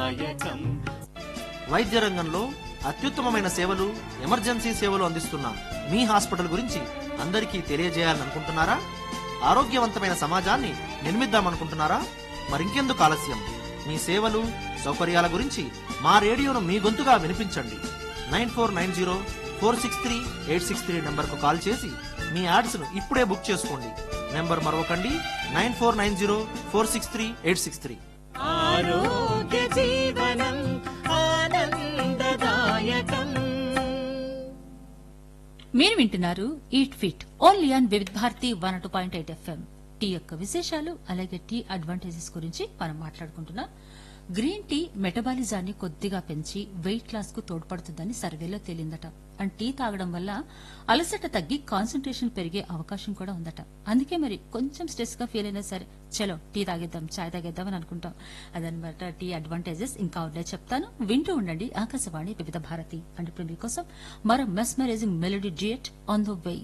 ఆనందదాయకం వైద్య రంగంలో అత్యుత్తమమైన సేవలు ఎమర్జెన్సీ సేవలు అందిస్తున్న మీ హాస్పిటల్ గురించి అందరికీ తెలియజేయాలని అనుకుంటున్నారా ఆరోగ్యవంతమైన సమాజాన్ని నిర్మిద్దామనుకుంటున్నారా మరింకెందుకు ఆలస్యం మీ సేవలు సౌకర్యాల గురించి మా రేడియోను మీ గొంతుగా వినిపించండి nine four nine zero four six three eight six three నెంబర్కు కాల్ చేసి మీ యాడ్స్ను ఇప్పుడే బుక్ చేసుకోండి నెంబర్ మరొకండి nine four nine zero four six three eight six three ఆరోగ్య జీవనం ఆనందదాయకం మీరు వింటున్నారు eat fit only on Vividh Bharati one two point eight F M టీ యొక్క విశేషాలు అలాగే టీ అడ్వాంటేజెస్ గురించి మనం మాట్లాడుకుంటున్నాం గ్రీన్ టీ మెటబాలిజాన్ని కొద్దిగా పెంచి వెయిట్ లాస్ కు తోడ్పడుతుందని సర్వేలో తేలిందట అండ్ టీ తాగడం వల్ల అలసట తగ్గి కాన్సన్ట్రేషన్ పెరిగే అవకాశం కూడా ఉందట అందుకే మరి కొంచెం స్ట్రెస్ గా ఫీల్ అయినా సరే చలో టీ తాగేద్దాం చాయ్ తాగేద్దాం అని అనుకుంటాం అదనమాట టీ అడ్వాంటేజెస్ ఇంకా ఉన్నాయి చెప్తాను వింటూ ఉండండి ఆకాశవాణి వివిధ భారతి అండ్ ఇప్పుడు మీకోసం మరో mesmerising melody duet on the way